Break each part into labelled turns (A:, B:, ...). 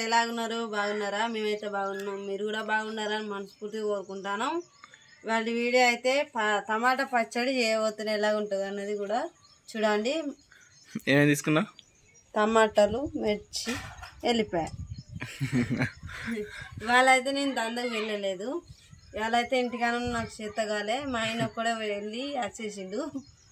A: ఎలాగున్నారు బాగున్నారా మేమైతే బాగున్నాం మీరు కూడా బాగున్నారని మనస్ఫూర్తిగా కోరుకుంటాను వాళ్ళ వీడియో అయితే ప- టమాటా పచ్చడి చేయబోతున్న ఎలా ఉంటుంది అన్నది కూడా చూడండి
B: ఏమేమి తీసుకున్నావు
A: టమాటాలు మిర్చి వెళ్ళిపోయా ఇవాళ అయితే నేను దందకు వెళ్ళలేదు ఇవాళ అయితే ఇంటికాన నాకు చేతగాలే మా ఆయన కూడా వెళ్ళి వచ్చేసిండు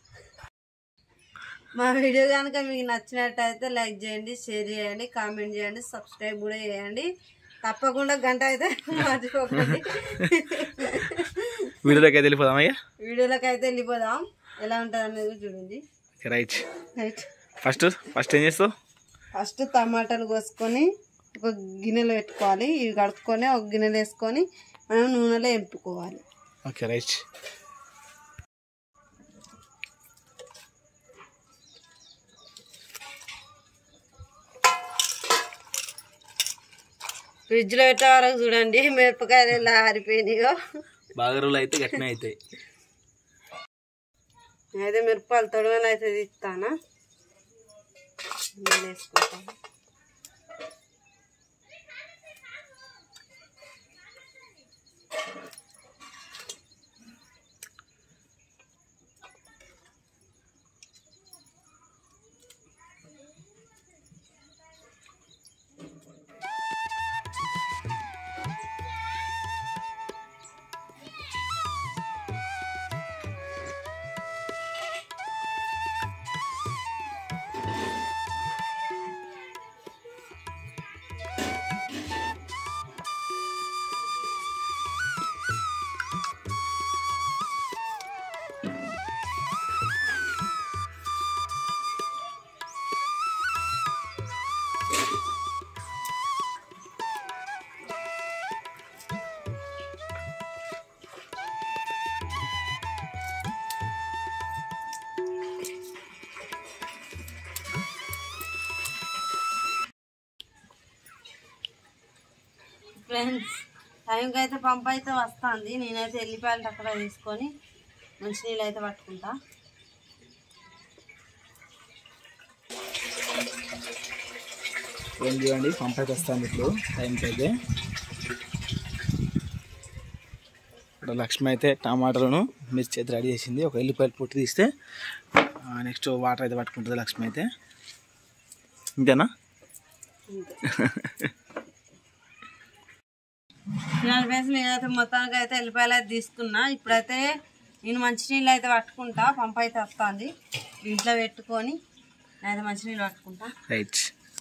A: మా వీడియో కనుక మీకు నచ్చినట్టయితే లైక్ చేయండి షేర్ చేయండి కామెంట్ చేయండి సబ్స్క్రైబ్ కూడా చేయండి తప్పకుండా గంట అయితే మర్చిపోకండి
B: వీడియోలోకి అయితే వెళ్ళిపోదాం అయ్యా
A: వీడియోలోకి అయితే వెళ్ళిపోదాం ఎలా ఉంటుంది అనేది కూడా చూడండి
B: రైట్
A: రైట్
B: ఫస్ట్ ఫస్ట్ ఏం చేస్తావు
A: ఫస్ట్ టమాటాలు కోసుకొని ఒక గిన్నెలో పెట్టుకోవాలి ఇవి కడుక్కొని ఒక గిన్నెలో వేసుకొని మనం నూనెలో ఎంపుకోవాలి
B: ఓకే రైట్
A: ఫ్రిడ్జ్లో పెట్టే వరకు చూడండి మిరపకాయలు ఎలా ఆరిపోయినాయో
B: బాగా రోజులు అయితే గట్టినే అవుతాయి
A: అయితే మిరపకాయలు తొడవని అయితే తీస్తానా నూనె వేసుకుంటాను ఫ్రెండ్స్ టైంకి అయితే పంప్ అయితే వస్తుంది నేనైతే ఎల్లిపాయలు అక్కడ తీసుకొని మంచినీళ్ళు అయితే పట్టుకుంటా
B: ఏం చేయండి పంప్ అయితే వస్తాను ఇప్పుడు టైంకి అయితే ఇక్కడ లక్ష్మి అయితే టమాటాలను మిర్చి అయితే రెడీ చేసింది ఒక ఎల్లిపాయలు పొట్టు తీస్తే నెక్స్ట్ వాటర్ అయితే పట్టుకుంటుంది లక్ష్మి అయితే ఇంతేనా
A: ఇలాంటి ఫ్రెండ్స్ నేనైతే మొత్తానికి అయితే ఎల్లిపాయలు అయితే తీసుకున్నా ఇప్పుడైతే నేను మంచినీళ్ళు అయితే పట్టుకుంటా పంప్ అయితే వస్తుంది ఇంట్లో పెట్టుకొని నేనైతే మంచినీళ్ళు పట్టుకుంటా
B: రైట్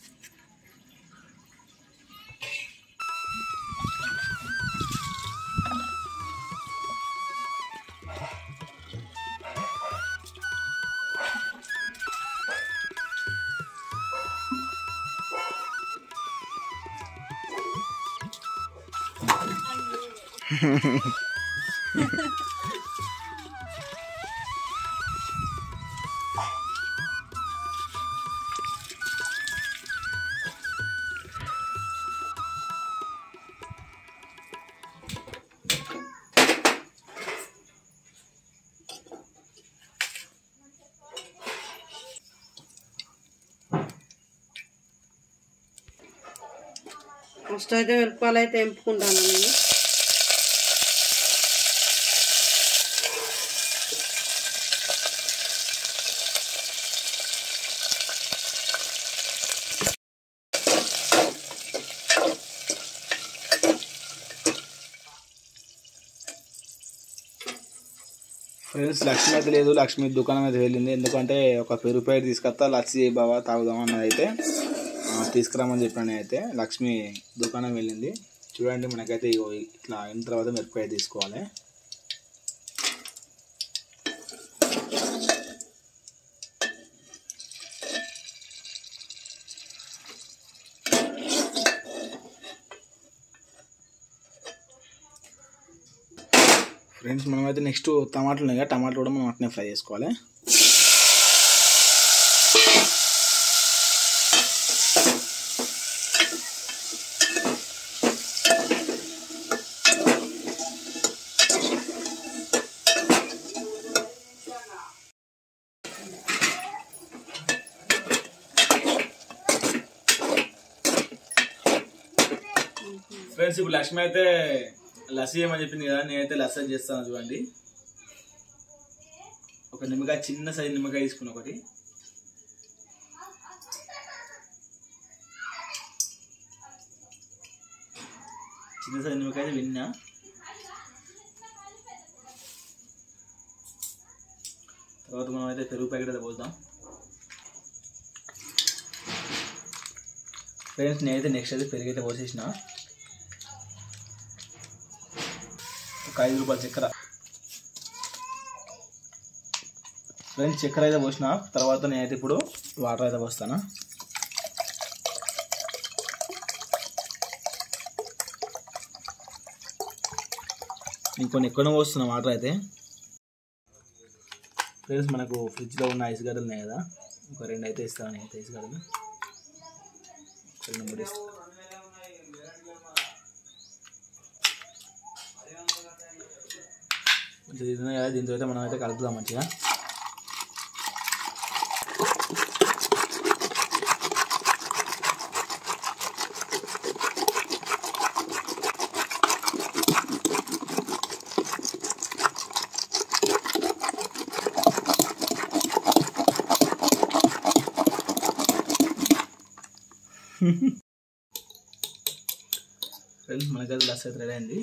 A: ఫస్ట్ అయితే మిరపకాయలు అయితే ఎంపుకుంటాను నేను
B: ఫ్రెండ్స్ లక్ష్మి అయితే లేదు లక్ష్మి దుకాణం అయితే వెళ్ళింది ఎందుకంటే ఒక పెరుగు ప్యాకెట్ తీసుకొస్తా లచ్చి బాబా తాగుదాం అన్నది అయితే ఆ, తీసుకురామని చెప్పాను అయితే లక్ష్మి దుకాణం వెళ్ళింది చూడండి మనకైతే ఇగో ఇట్లా అయిన తర్వాత మిరపకాయ తీసుకోవాలి ఫ్రెండ్స్ మనమైతే నెక్స్ట్ టమాటాలు ఉన్నాయి కదా టమాటాలు కూడా మనం అట్నే ఫ్రై చేసుకోవాలి ఫ్రెండ్స్ ఇప్పుడు లక్ష్మి అయితే లస్సీ ఏమని చెప్పింది కదా నేనైతే లస్సీ చేస్తాను చూడండి ఒక నిమ్మకాయ చిన్న సైజు నిమ్మకాయ తీసుకుని ఒకటి చిన్న సైజు నిమ్మకాయ అయితే విన్నా తర్వాత మనం అయితే పెరుగు ప్యాకెట్ అయితే పోద్దాం ఫ్రెండ్స్ నేనైతే నెక్స్ట్ అయితే పెరుగు అయితే పోసేసిన ఒక ఐదు రూపాయల చక్కెర ఫ్రెండ్స్ చక్కెర అయితే పోసిన తర్వాత నేనైతే ఇప్పుడు వాటర్ అయితే పోస్తాను ఇంకొన్ని ఎక్కువ పోస్తున్నా వాటర్ అయితే ఫ్రెండ్స్ మనకు ఫ్రిడ్జ్లో ఉన్న ఐస్ గడ్డలు ఉన్నాయి కదా ఒక రెండు అయితే ఇస్తాను నేనైతే ఐస్ గడ్డలు ఒక రెండు మూడు ఇస్తాను కొంచెం ఇది ఉన్నాయి కదా దీంతో అయితే మనం అయితే కలుపుదాం మంచిగా ఫ్రెండ్స్ మనకైతే లస్ అయితే రెడీ అయింది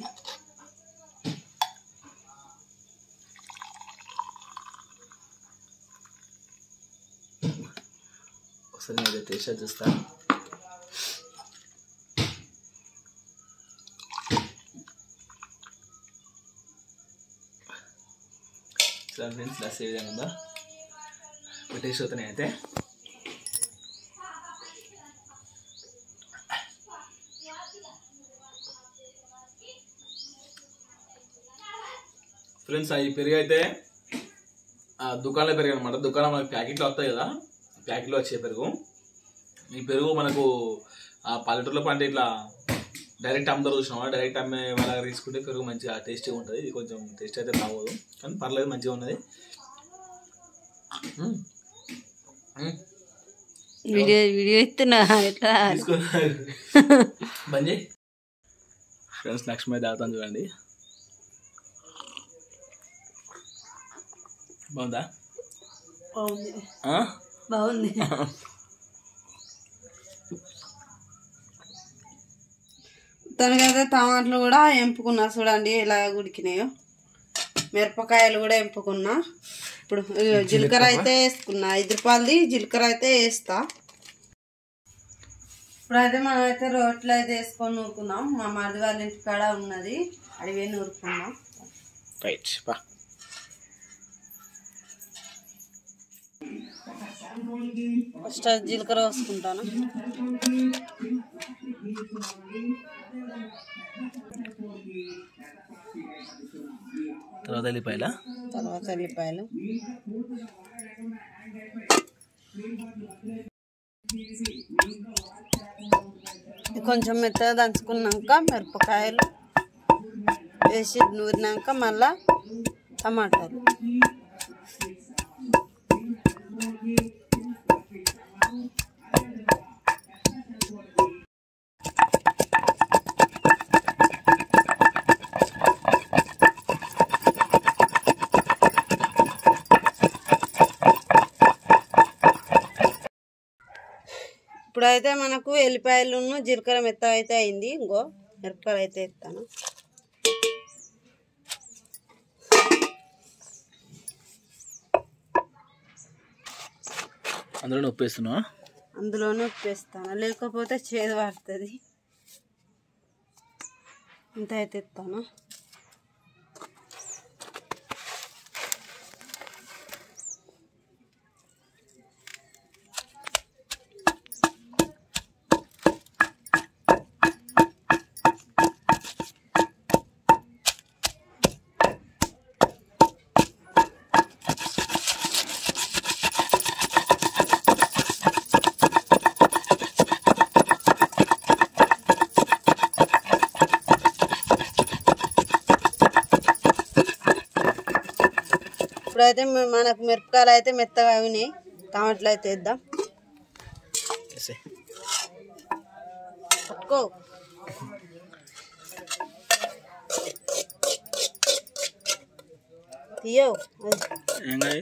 B: ఒకసారి నేను టేస్ట్ చేసి చూస్తాను సరే ఫ్రెండ్స్ లస్ ఏ విధంగా ఉందా ఒక టేస్ట్ అవుతున్నాయి అయితే ఫ్రెండ్స్ ఈ పెరుగు అయితే ఆ, దుకాణంలో పెరుగు అనమాట దుకాణం మనకి ప్యాకెట్లో వస్తాయి కదా ప్యాకెట్లో వచ్చే పెరుగు ఈ పెరుగు మనకు ఆ పల్లెటూరులో పంటే ఇట్లా డైరెక్ట్ అమ్ముతారు చూసినావా డైరెక్ట్ అమ్మే వాళ్ళ దగ్గర తీసుకుంటే పెరుగు మంచిగా టేస్టీగా ఉంటుంది ఇది కొంచెం టేస్ట్ అయితే బాగోదు కానీ పర్లేదు మంచిగా ఉన్నది మ్మ్. మ్మ్.
A: వీడియో వీడియో ఇస్తున్నా ఎట్లా
B: తీసుకో బంద్ చేయి ఫ్రెండ్స్ లక్ష్మి తాగుతాను చూడండి బాగుందా
A: బాగుంది
B: ఆ?
A: బాగుంది తనకైతే టమాటాలు కూడా ఎంపుకున్నా చూడండి ఎలా ఉడికినాయో మిరపకాయలు కూడా ఎంపుకున్నా ఇప్పుడు ఇగో జీలకర్ర అయితే వేసుకున్నా ఐదు రూపాయలది జీలకర్ర అయితే వేస్తా ఇప్పుడైతే మనం అయితే రోట్లో అయితే వేసుకొని నూరుకున్నాం మా మరిది వాళ్ళ ఇంటి కాడ ఉన్నది అడివే నూరుకున్నాం
B: రైట్ బా
A: ఫస్ట్ అది జీలకర్ర వేసుకుంటాను
B: తర్వాత వెళ్ళిపోయాలా
A: తర్వాత ఎల్లిపాయలు ఇది కొంచెం మెత్తగా దంచుకున్నాక మిరపకాయలు వేసి నూరినాక మళ్ళా టమాటాలు ఇప్పుడైతే మనకు ఎల్లిపాయలు జీలకర్ర మెత్త అయితే అయింది ఇంకో మిరపకాయలు అయితే ఎత్తాను
B: అందులో ఉప్పు వేస్తున్నావా
A: అందులోనే ఉప్పు వేస్తాను లేకపోతే చేదు పడుతుంది ఇంత అయితే ఎత్తాను ఇప్పుడైతే మ- మనకు మిరపకాయలు అయితే మెత్తగా అయినాయి టమాటాలు అయితే వేద్దాం
B: వేసే
A: పట్టుకో తీయవు
B: ఏం కాదు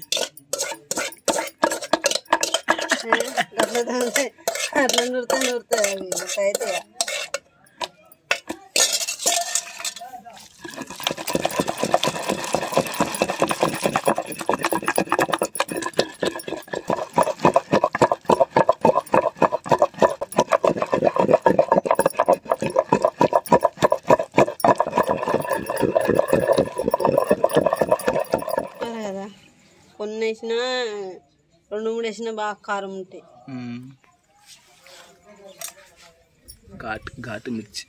A: అట్లా తంతే అట్లా నూరితే నూరుతాయి అవి అయితే కదా కొన్ని వేసినా రెండు మూడు వేసినా బాగా కారం ఉంటాయి
B: ఘాట్ ఘాటు మిర్చి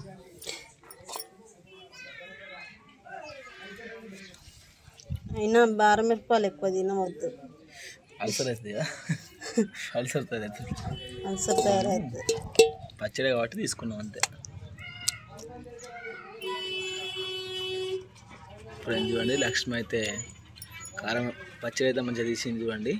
A: అయినా బారం మిరపాలు ఎక్కువ తినవద్దు
B: అల్సర్ అవుతుంది కదా అల్సర్ అవుతుంది
A: అల్సర్ తయారవుతుంది
B: పచ్చడి కాబట్టి తీసుకున్నాం అంతే ఫ్రెండ్ చూడండి లక్ష్మి అయితే కారం పచ్చడి అయితే మంచిగా తీసింది చూడండి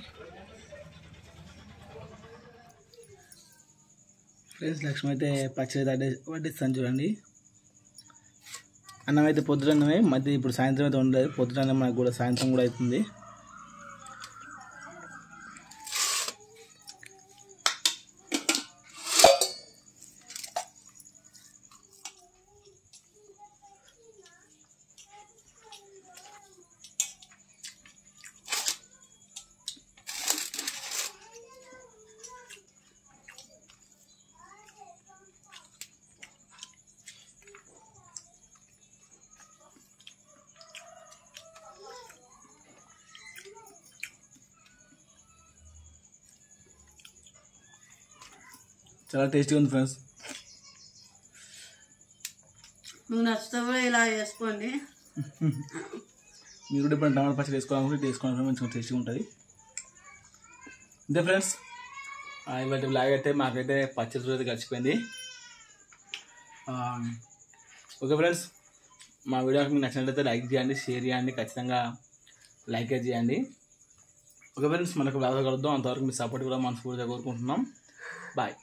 B: ఫ్రెండ్స్ లక్ష్మి అయితే పచ్చడి తడ్డే వడ్డిస్తాను చూడండి అన్నం అయితే పొద్దునమే మధ్య ఇప్పుడు సాయంత్రం అయితే ఉండలేదు పొద్దున మనకు కూడా సాయంత్రం కూడా అవుతుంది చాలా టేస్టీగా ఉంది ఫ్రెండ్స్
A: మీకు నచ్చితే కూడా ఇలా చేసుకోండి
B: మీరు కూడా ఇప్పుడు టమాటా పచ్చడి వేసుకోవాలనుకుంటే వేసుకోవాలి మంచిగా టేస్టీగా ఉంటుంది అంతే ఫ్రెండ్స్ ఇవాటి బ్లాగ్ అయితే మాకైతే పచ్చడి రోజు గడిచిపోయింది ఆ, ఓకే ఫ్రెండ్స్ మా వీడియో మీకు నచ్చినట్లయితే లైక్ చేయండి షేర్ చేయండి ఖచ్చితంగా లైక్ చేయండి ఓకే ఫ్రెండ్స్ మనకు బ్లాగ్ కలుద్దాం అంతవరకు మీ సపోర్ట్ కూడా మనస్ఫూర్తిగా కోరుకుంటున్నాం బాయ్